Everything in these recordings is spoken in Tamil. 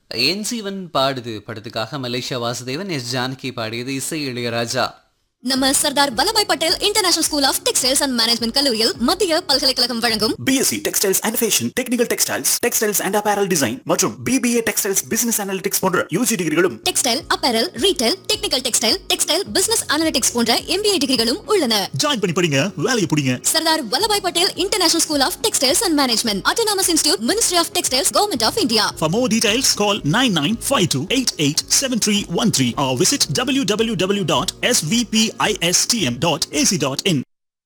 என் சிவன் பாடுது படத்துக்காக மலேசியா வாசுதேவன் எஸ் ஜானகி பாடியது இசை இளையராஜா நம்ம Sardar Vallabhbhai Patel International School of Textiles and Management கல்லூரியில் மத்திய பல்கலைக்கழகம் வழங்கும் BSc textiles and fashion technical textiles textiles and apparel design மற்றும் பிபிஏ டெக்ஸ்டைல்ஸ் பிசினஸ் அனாலிட்டிக்ஸ் போன்ற யூஜி டிகிரிகளும் textile apparel retail technical textile textile business analytics போன்ற எம்பிஏ டிகிரிகளும் உள்ளன ஜாயின் பண்ணி படிங்க வேலையை பிடிங்க Sardar Vallabhbhai Patel International School of Textiles and Management autonomous institute Ministry of Textiles Government of India For more details, call 9952887313 or visit www.svpistm.ac.in.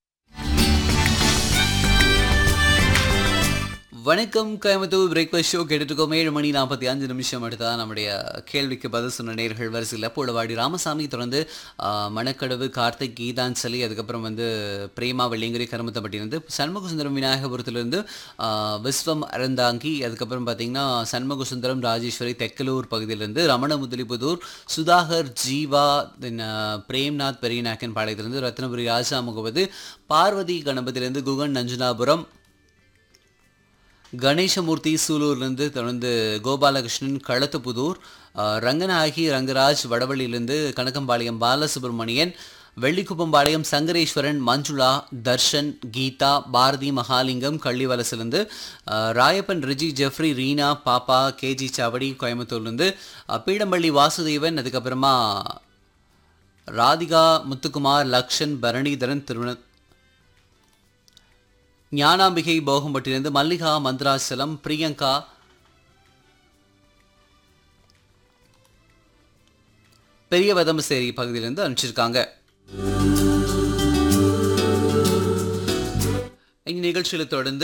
வணக்கம் கோயம்புத்தூர் பிரேக்ஃபாஸ்ட் ஷோ கேட்டுருக்கோம் ஏழு மணி நாற்பத்தி அஞ்சு நிமிஷம் அடுத்தா நம்முடைய கேள்விக்கு பதில் சொன்ன நேர்கள் வரிசையில் பூளவாடி ராமசாமி தொடர்ந்து ஆஹ், மணக்கடவு கார்த்திக் கீதாஞ்சலி அதுக்கப்புறம் வந்து பிரேமா வெள்ளியங்கிரி கருமத்தப்பட்டியிலிருந்து சண்முகசுந்தரம் விநாயகபுரத்திலிருந்து ஆஹ், விஸ்வம் அறந்தாங்கி அதுக்கப்புறம் பார்த்தீங்கன்னா சண்முகசுந்தரம் ராஜேஸ்வரி தெக்கலூர் பகுதியிலிருந்து ரமண முதலிபுதூர் சுதாகர் ஜீவா தென் பிரேம்நாத் பெரியநாயக்கன் பாளையத்திலிருந்து ரத்னபுரி ராஜா முகமது பார்வதி கணபதியிலிருந்து குகன் நஞ்சுனாபுரம் கணேசமூர்த்தி சூலூர்லேருந்து தொடர்ந்து கோபாலகிருஷ்ணன் களத்துப்புதூர் அஹ், ரங்கநாயகி ரங்கராஜ் வடவள்ளியிலிருந்து கனகம்பாளையம் பாலசுப்ரமணியன் வெள்ளிக்குப்பம்பாளையம் சங்கரேஸ்வரன் மஞ்சுளா தர்ஷன் கீதா பாரதி மகாலிங்கம் கள்ளிவலசிலிருந்து அஹ், ராயப்பன் ரிஜி ஜெஃப்ரி ரீனா பாப்பா கேஜி சாவடி கோயம்புத்தூர்லேருந்து அஹ், பீடம்பள்ளி வாசுதேவன் அதுக்கப்புறமா ராதிகா முத்துக்குமார் லக்ஷன் பரணிதரன் திருவண்ண ஞானாம்பிகை போகம்பட்டிலிருந்து மல்லிகா மந்திராசலம் பிரியங்கா பெரிய வதமசேரி பகுதியிலிருந்து அனுப்பிச்சிருக்காங்க இந்நிகழ்ச்சியில் தொடர்ந்து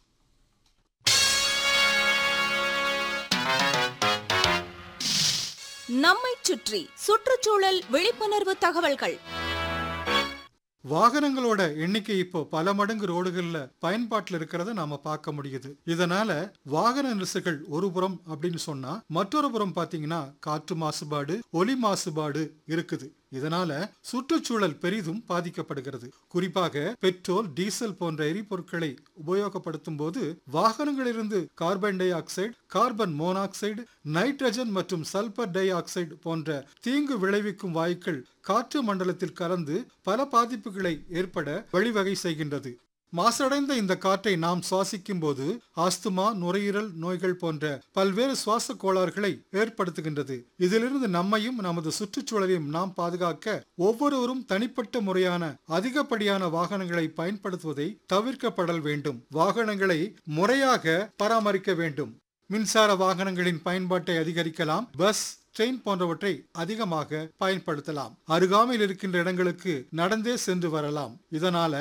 நம்மைச் சுற்றி சுற்றுச்சூழல் விழிப்புணர்வு தகவல்கள் வாகனங்களோட எண்ணிக்கை இப்போ பல மடங்கு ரோடுகள்ல பயன்பாட்டில் இருக்கிறத நாம பார்க்க முடியுது இதனால வாகன நெரிசல்கள் ஒரு புறம் அப்படின்னு சொன்னா மற்றொரு புறம் பாத்தீங்கன்னா காற்று மாசுபாடு ஒலி மாசுபாடு இருக்குது இதனால சுற்றுச்சூழல் பெரிதும் பாதிக்கப்படுகிறது குறிப்பாக பெட்ரோல் டீசல் போன்ற எரிபொருட்களை உபயோகப்படுத்தும் போது வாகனங்களிலிருந்து carbon dioxide carbon monoxide nitrogen மற்றும் சல்பர் டை ஆக்சைடு போன்ற தீங்கு விளைவிக்கும் வாயுக்கள் காற்று மண்டலத்தில் கலந்து பல பாதிப்புகளை ஏற்பட வழிவகை செய்கின்றது மாசடைந்த இந்த காற்றை நாம் சுவாசிக்கும் போது ஆஸ்துமா நுரையீரல் நோய்கள் போன்ற பல்வேறு சுவாச கோளாறுகளை ஏற்படுத்துகின்றது இதிலிருந்து நம்மையும் நமது சுற்றுச்சூழலையும் நாம் பாதுகாக்க ஒவ்வொருவரும் தனிப்பட்ட முறையான அதிகப்படியான வாகனங்களை பயன்படுத்துவதை தவிர்க்கப்படல் வேண்டும் வாகனங்களை முறையாக பராமரிக்க வேண்டும் மின்சார வாகனங்களின் பயன்பாட்டை அதிகரிக்கலாம் பஸ் ட்ரெயின் போன்றவற்றை அதிகமாக பயன்படுத்தலாம் அருகாமையில் இருக்கின்ற இடங்களுக்கு நடந்தே சென்று வரலாம் இதனால